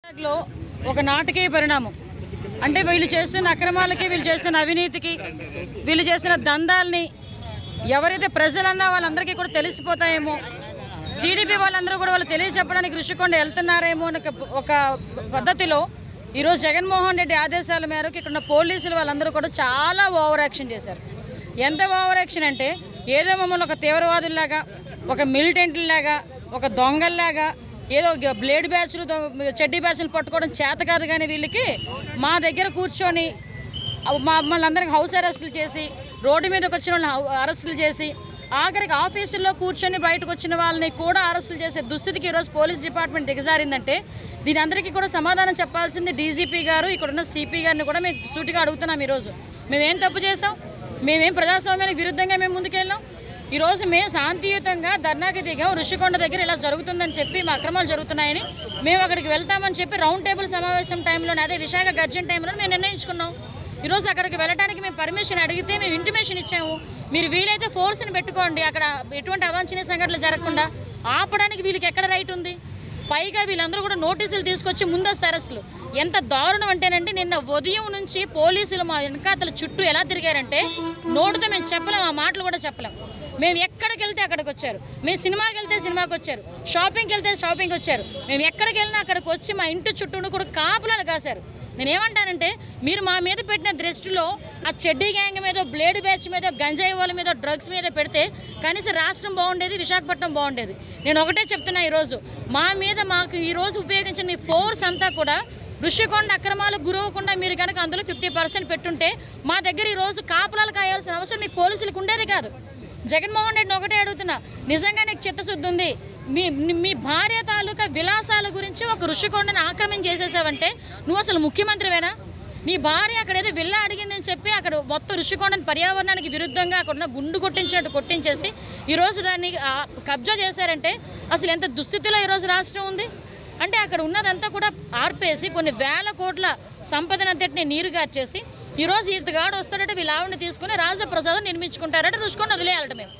లో ఒక నాటకీయ పరిణామం అంటే వీళ్ళు చేస్తున్న అక్రమాలకి వీళ్ళు చేస్తున్న అవినీతికి వీళ్ళు చేస్తున్న దందాల్ని ఎవరైతే ప్రజలన్నా వాళ్ళందరికీ కూడా తెలిసిపోతాయేమో టీడీపీ వాళ్ళందరూ కూడా వాళ్ళు తెలియచెప్పడానికి ఋషికొండ వెళ్తున్నారేమో అని ఒక ఒక పద్ధతిలో ఈరోజు జగన్మోహన్ రెడ్డి ఆదేశాల మేరకు ఇక్కడ ఉన్న పోలీసులు వాళ్ళందరూ కూడా చాలా ఓవర్ యాక్షన్ చేశారు ఎంత ఓవర్ యాక్షన్ అంటే ఏదో మమ్మల్ని ఒక తీవ్రవాదుల్లాగా ఒక మిలిటెంట్లాగా ఒక దొంగల్లాగా ఏదో గ- బ్లేడ్ బ్యాచ్లు దొ- చెడ్డీ బ్యాచ్లు పట్టుకోవడం చేత కాదు కానీ వీళ్ళకి మా దగ్గర కూర్చొని అవ్ మా మమ్మల్ని అందరికి హౌస్ అరెస్టులు చేసి రోడ్డు మీదకి వచ్చిన వాళ్ళని హౌ- అరెస్టులు చేసి ఆఖరికి ఆఫీసుల్లో కూర్చొని బయటకు వచ్చిన వాళ్ళని కూడా అరెస్టులు చేసే దుస్థితికి ఈరోజు పోలీస్ డిపార్ట్మెంట్ దిగజారిందంటే దీని అందరికీ కూడా సమాధానం చెప్పాల్సింది డీజీపీ గారు ఇక్కడున్న సిపి గారిని కూడా మేము సూటిగా అడుగుతున్నాం ఈరోజు మేమేం తప్పు చేసాం మేమేం ప్రజాస్వామ్యానికి విరుద్ధంగా మేము ముందుకెళ్ళాం ఈరోజు మేము శాంతియుతంగా ధర్నాకి దిగాం ఋషికొండ దగ్గర ఇలా జరుగుతుందని చెప్పి మా అక్రమాలు జరుగుతున్నాయని మేము అక్కడికి వెళ్తామని చెప్పి రౌండ్ టేబుల్ సమావేశం టైంలోనే అదే విశాఖ గర్జన్ టైంలో మేము నిర్ణయించుకున్నాం ఈరోజు అక్కడికి వెళ్ళడానికి మేము పర్మిషన్ అడిగితే మేము ఇంటిమేషన్ ఇచ్చాము మీరు వీలైతే ఫోర్స్ని పెట్టుకోండి అక్కడ ఎటువంటి అవాంఛనీయ సంఘటనలు జరగకుండా ఆపడానికి వీళ్ళకి ఎక్కడ రైట్ ఉంది పైగా వీళ్ళందరూ కూడా నోటీసులు తీసుకొచ్చి ముందస్తు అరెస్టులు ఎంత దారుణం అంటేనండి నిన్న ఉదయం నుంచి పోలీసులు మా వెనకాతల చుట్టూ ఎలా తిరిగారంటే నోటితో మేము చెప్పలేం ఆ మాటలు కూడా చెప్పలేం మేము ఎక్కడికి వెళ్తే అక్కడికి వచ్చారు మేము సినిమాకి వెళ్తే సినిమాకి వచ్చారు షాపింగ్కి వెళ్తే షాపింగ్కి వచ్చారు మేము ఎక్కడికి వెళ్ళినా అక్కడికి వచ్చి మా ఇంటి చుట్టూ కూడా కాపులాలు కాశారు నేను ఏమంటానంటే మీరు మా మీద పెట్టిన దృష్టిలో ఆ చెడ్డీ గ్యాంగ్ మీద బ్లేడ్ బ్యాచ్ మీద గంజాయి వాళ్ళ మీద డ్రగ్స్ మీద పెడితే కనీసం రాష్ట్రం బాగుండేది విశాఖపట్నం బాగుండేది నేను ఒకటే చెప్తున్నా ఈరోజు మా మీద మాకు ఈరోజు ఉపయోగించిన మీ ఫోర్స్ అంతా కూడా ఋషికొండ అక్రమాలకు గురవకుండా మీరు కనుక అందులో ఫిఫ్టీ పర్సెంట్ పెట్టుంటే మా దగ్గర ఈరోజు కాపులాలు కాయాల్సిన అవసరం మీకు పోలీసులకు ఉండేది కాదు జగన్మోహన్ రెడ్డిని ఒకటే అడుగుతున్నా నిజంగా నీకు చిత్తశుద్ధి ఉంది మీ మీ భార్య తాలూకా విలాసాల గురించి ఒక ఋషికొండను ఆక్రమణ చేసేసావంటే నువ్వు అసలు ముఖ్యమంత్రివేనా నీ భార్య అక్కడ ఏదో విల్లా అడిగిందని చెప్పి అక్కడ మొత్తం ఋషికొండని పర్యావరణానికి విరుద్ధంగా అక్కడ ఉన్న గుండు కొట్టించినట్టు కొట్టించేసి ఈరోజు దాన్ని ఆ, కబ్జా చేశారంటే అసలు ఎంత దుస్థితిలో ఈరోజు రాష్ట్రం ఉంది అంటే అక్కడ ఉన్నదంతా కూడా ఆర్పేసి కొన్ని వేల కోట్ల సంపదనంతటిని నీరు గార్చేసి ఈరోజు ఇతగాడు వస్తాడట వీళ్ళ ఆవిడని తీసుకుని రాజప్రసాదం నిర్మించుకుంటారట రుచుకొని వదిలేయాలట మేము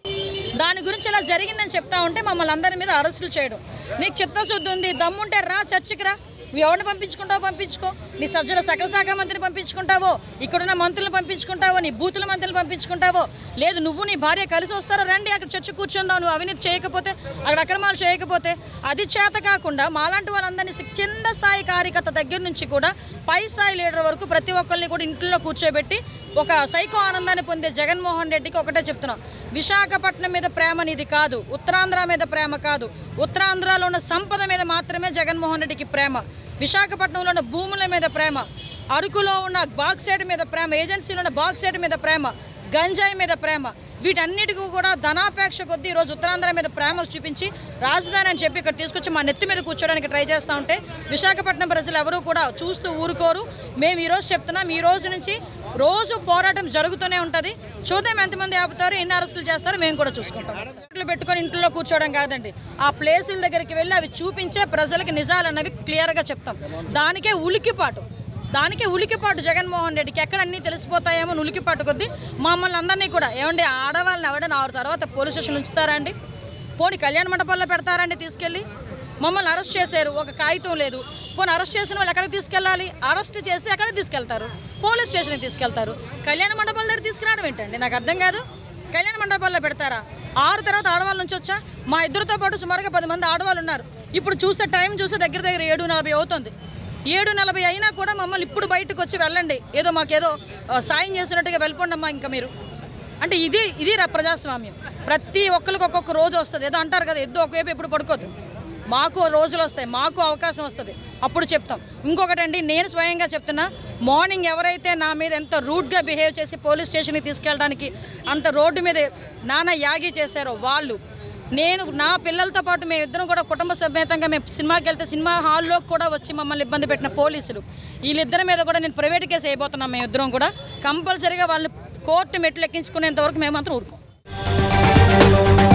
దాని గురించి ఇలా జరిగిందని చెప్తా ఉంటే మమ్మల్ని అందరి మీద అరెస్టులు చేయడం నీకు చిత్తశుద్ధి ఉంది దమ్ముంటే రా చర్చికి రా నువ్వు ఎవరిని పంపించుకుంటావో పంపించుకో నీ సజ్జల సకల శాఖ మంత్రిని పంపించుకుంటావో ఇక్కడున్న మంత్రులను పంపించుకుంటావో నీ బూతుల మంత్రులు పంపించుకుంటావో లేదు నువ్వు నీ భార్య కలిసి వస్తారా రండి అక్కడ చర్చ కూర్చుందాం నువ్వు అవినీతి చేయకపోతే అక్కడ అక్రమాలు చేయకపోతే అది చేత కాకుండా మాలాంటి వాళ్ళందరినీ సి- కింద స్థాయి కార్యకర్త దగ్గర నుంచి కూడా పై స్థాయి లీడర్ వరకు ప్రతి ఒక్కరిని కూడా ఇంట్లో కూర్చోబెట్టి ఒక సైకో ఆనందాన్ని పొందే జగన్మోహన్ రెడ్డికి ఒకటే చెప్తున్నాం విశాఖపట్నం మీద ప్రేమ నీది కాదు ఉత్తరాంధ్ర మీద ప్రేమ కాదు ఉత్తరాంధ్రలో ఉన్న సంపద మీద మాత్రమే జగన్మోహన్ రెడ్డికి ప్రేమ విశాఖపట్నంలో ఉన్న భూముల మీద ప్రేమ అరకులో ఉన్న బాక్సైడ్ మీద ప్రేమ ఏజెన్సీలో ఉన్న బాక్సైడ్ మీద ప్రేమ గంజాయి మీద ప్రేమ వీటన్నిటికీ కూడా ధనాపేక్ష కొద్దీ ఈరోజు ఉత్తరాంధ్ర మీద ప్రేమ చూపించి రాజధాని అని చెప్పి ఇక్కడ తీసుకొచ్చి మా నెత్తి మీద కూర్చోడానికి ట్రై చేస్తూ ఉంటే విశాఖపట్నం ప్రజలు ఎవరూ కూడా చూస్తూ ఊరుకోరు మేము ఈరోజు చెప్తున్నాం ఈ రోజు నుంచి రోజు పోరాటం జరుగుతూనే ఉంటుంది చూద్దాం ఎంతమంది ఆపుతారు ఎన్ని అరెస్టులు చేస్తారో మేము కూడా చూసుకుంటాం ఇంట్లో పెట్టుకొని ఇంట్లో కూర్చోవడం కాదండి ఆ ప్లేసుల దగ్గరికి వెళ్ళి అవి చూపించే ప్రజలకి నిజాలు అన్నవి క్లియర్గా చెప్తాం దానికే ఉలికిపాటు దానికి ఉలికిపాటు జగన్మోహన్ రెడ్డికి ఎక్కడ అన్నీ తెలిసిపోతాయేమో అని ఉలికిపాటు కొద్దీ మమ్మల్ని అందరినీ కూడా ఏమండి ఆడవాళ్ళని ఎవడైనా ఆరు తర్వాత పోలీస్ స్టేషన్ ఉంచుతారా అండి పోనీ కళ్యాణ మండపాల్లో పెడతారండి తీసుకెళ్ళి మమ్మల్ని అరెస్ట్ చేశారు ఒక కాగితం లేదు పోనీ అరెస్ట్ చేసిన వాళ్ళు ఎక్కడికి తీసుకెళ్ళాలి అరెస్ట్ చేస్తే ఎక్కడికి తీసుకెళ్తారు పోలీస్ స్టేషన్కి తీసుకెళ్తారు కళ్యాణ మండపాల దగ్గర తీసుకురావడం ఏంటండి నాకు అర్థం కాదు కళ్యాణ మండపాల్లో పెడతారా ఆరు తర్వాత ఆడవాళ్ళ నుంచి వచ్చా మా ఇద్దరితో పాటు సుమారుగా పది మంది ఆడవాళ్ళు ఉన్నారు ఇప్పుడు చూస్తే టైం చూస్తే దగ్గర దగ్గర ఏడు నలభై అవుతుంది ఏడు నలభై అయినా కూడా మమ్మల్ని ఇప్పుడు బయటకు వచ్చి వెళ్ళండి ఏదో మాకేదో ఆ, సాయం చేసినట్టుగా వెళ్ళిపోండి అమ్మా ఇంకా మీరు అంటే ఇది ఇది రా ప్రజాస్వామ్యం ప్రతి ఒక్కరికి ఒక్కొక్క రోజు వస్తుంది ఏదో అంటారు కదా ఎద్దు ఒకవైపు ఎప్పుడు పడుకోదు మాకు రోజులు వస్తాయి మాకు అవకాశం వస్తుంది అప్పుడు చెప్తాం ఇంకొకటండి నేను స్వయంగా చెప్తున్నా మార్నింగ్ ఎవరైతే నా మీద ఎంత రూడ్గా బిహేవ్ చేసి పోలీస్ స్టేషన్కి తీసుకెళ్ళడానికి అంత రోడ్డు మీద నానా యాగి చేశారో వాళ్ళు నేను నా పిల్లలతో పాటు మేము ఇద్దరం కూడా కుటుంబ సమేతంగా మేము సినిమాకి వెళ్తే సినిమా హాల్లో కూడా వచ్చి మమ్మల్ని ఇబ్బంది పెట్టిన పోలీసులు వీళ్ళిద్దరి మీద కూడా నేను ప్రైవేట్ కేసు అయిపోతున్నాం మేము ఇద్దరం కూడా కంపల్సరీగా వాళ్ళు కోర్టు మెట్లు ఎక్కించుకునేంత వరకు మేము మాత్రం ఊరుకోం